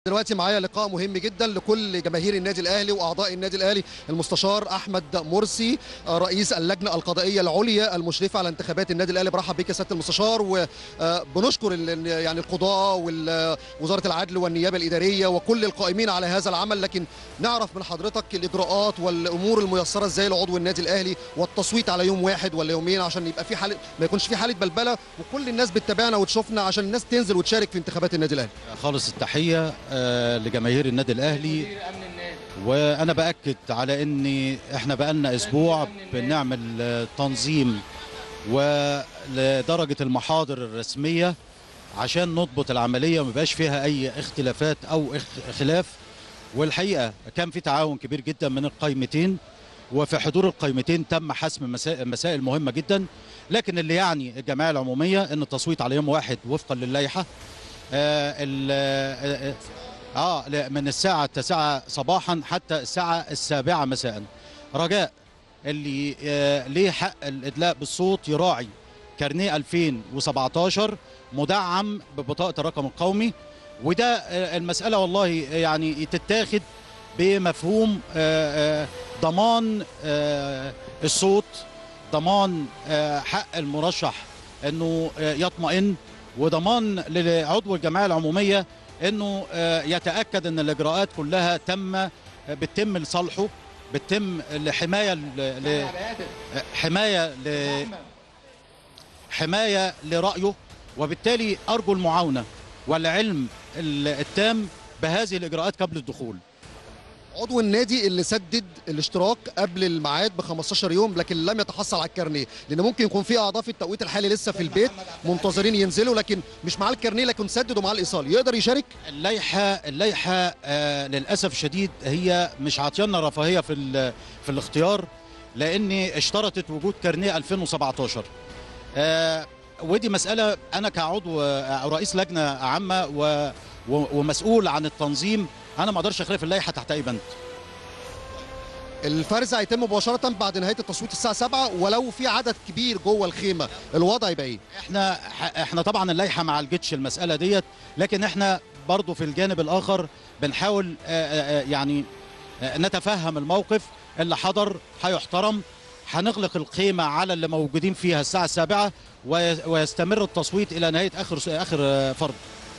دلوقتي معايا لقاء مهم جدا لكل جماهير النادي الاهلي واعضاء النادي الاهلي المستشار احمد مرسي آه، رئيس اللجنه القضائيه العليا المشرفه على انتخابات النادي الاهلي برحب بك يا سياده المستشار وبنشكر يعني القضاه ووزاره العدل والنيابه الاداريه وكل القائمين على هذا العمل لكن نعرف من حضرتك الاجراءات والامور الميسره ازاي لعضو النادي الاهلي والتصويت على يوم واحد ولا يومين عشان يبقى في حاله ما يكونش في حاله بلبله وكل الناس بتتابعنا وتشوفنا عشان الناس تنزل وتشارك في انتخابات النادي الاهلي خالص التحية آه، لجماهير النادي الأهلي وأنا بأكد على أن إحنا بقالنا أسبوع بنعمل آه، تنظيم ولدرجة المحاضر الرسمية عشان نضبط العملية ما يبقاش فيها أي اختلافات أو اخ- خلاف والحقيقة كان في تعاون كبير جدا من القائمتين وفي حضور القائمتين تم حسم مسائل, مسائل مهمة جدا لكن اللي يعني الجمعية العمومية أن التصويت على يوم واحد وفقا للائحة آه ال- آه اه لا، من الساعة التاسعة صباحا حتى الساعة السابعة مساء رجاء اللي آه ليه حق الإدلاء بالصوت يراعي كارنيه 2017 مدعم ببطاقة الرقم القومي وده آه المسألة والله يعني تتاخد بمفهوم آه آه ضمان آه الصوت ضمان آه حق المرشح انه آه يطمئن وضمان لعضو الجمعيه العموميه انه آه، يتاكد ان الاجراءات كلها تم آه، بتتم لصالحه بتتم لحمايه ل- ل- حمايه ل- حمايه لرايه وبالتالي ارجو المعاونه والعلم ال- التام بهذه الاجراءات قبل الدخول عضو النادي اللي سدد الاشتراك قبل الميعاد ب 15 يوم لكن لم يتحصل على الكارنيه لان ممكن يكون في اعضاء في التوقيت الحالي لسه في البيت منتظرين ينزلوا لكن مش معاه الكارنيه لكن سدد ومعاه الايصال يقدر يشارك اللائحه اللائحه آه للاسف الشديد هي مش عاطيانا رفاهيه في ال- في الاختيار لان اشترطت وجود كارنيه 2017 آه ودي مساله انا كعضو آه، رئيس لجنه عامه و و- ومسؤول عن التنظيم انا ما اقدرش اخالف اللائحه تحت اي بند الفرز هيتم مباشره بعد نهايه التصويت الساعه 7 ولو في عدد كبير جوه الخيمه الوضع يبقى ايه احنا احنا طبعا اللائحه ما عالجتش المساله ديت لكن احنا برضو في الجانب الاخر بنحاول آه، آه، آه، يعني آه، نتفهم الموقف اللي حضر هيحترم هنغلق الخيمه على اللي موجودين فيها الساعه السابعه وي- ويستمر التصويت الى نهايه اخر اخر آه، فرد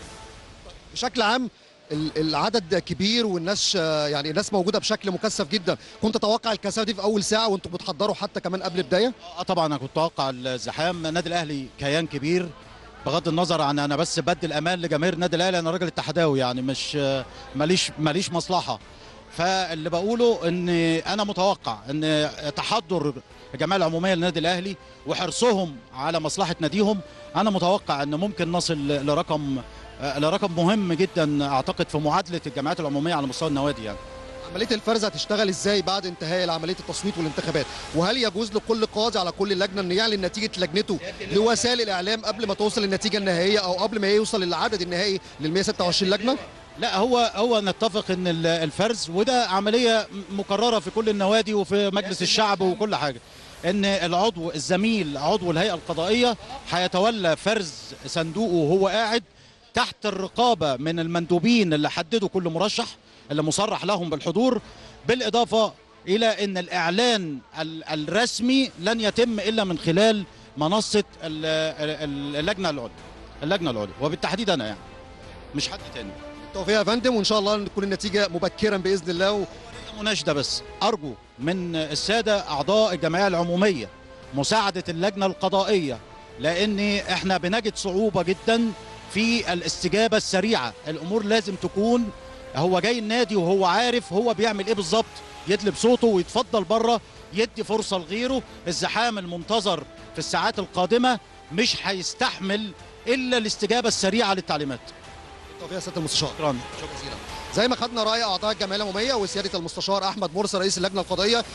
بشكل عام ال- العدد كبير والناس آه، يعني الناس موجوده بشكل مكثف جدا كنت تتوقع الكثافه دي في اول ساعه وانتم بتحضروا حتى كمان قبل بدايه اه طبعا انا كنت اتوقع الزحام النادي الاهلي كيان كبير بغض النظر عن انا بس بدي الامان لجماهير النادي الاهلي انا راجل اتحداوي يعني مش ماليش ماليش مصلحه فاللي بقوله ان انا متوقع ان تحضر الجمعيه العموميه للنادي الاهلي وحرصهم على مصلحه ناديهم انا متوقع ان ممكن نصل لرقم لرقم مهم جدا اعتقد في معادله الجمعيات العموميه على مستوى النوادي يعني عمليه الفرز هتشتغل ازاي بعد انتهاء عمليه التصويت والانتخابات وهل يجوز لكل قاضي على كل لجنه ان يعلن نتيجه لجنته لوسائل الاعلام قبل ما توصل النتيجه النهائيه او قبل ما يوصل للعدد النهائي لل 126 لجنه لا هو هو نتفق ان ال- الفرز وده عمليه مكرره في كل النوادي وفي مجلس الشعب وكل حاجه ان العضو الزميل عضو الهيئه القضائيه هيتولى فرز صندوقه وهو قاعد تحت الرقابه من المندوبين اللي حددوا كل مرشح اللي مصرح لهم بالحضور بالاضافه الى ان الاعلان ال- الرسمي لن يتم الا من خلال منصه ال- ال- اللجنه العليا اللجنه العليا وبالتحديد انا يعني مش حد تاني التوفيق يا فندم وان شاء الله تكون النتيجه مبكرا باذن الله و... مناشده بس ارجو من الساده اعضاء الجمعيه العموميه مساعده اللجنه القضائيه لان احنا بنجد صعوبه جدا في الاستجابه السريعه الامور لازم تكون هو جاي النادي وهو عارف هو بيعمل ايه بالظبط يدلب صوته ويتفضل بره يدي فرصه لغيره الزحام المنتظر في الساعات القادمه مش هيستحمل الا الاستجابه السريعه للتعليمات التوفيق يا سياده المستشار شكرا شكرا جزيلا زي ما خدنا راي اعضاء الجمعيه العموميه وسياده المستشار احمد مرسي رئيس اللجنه القضائيه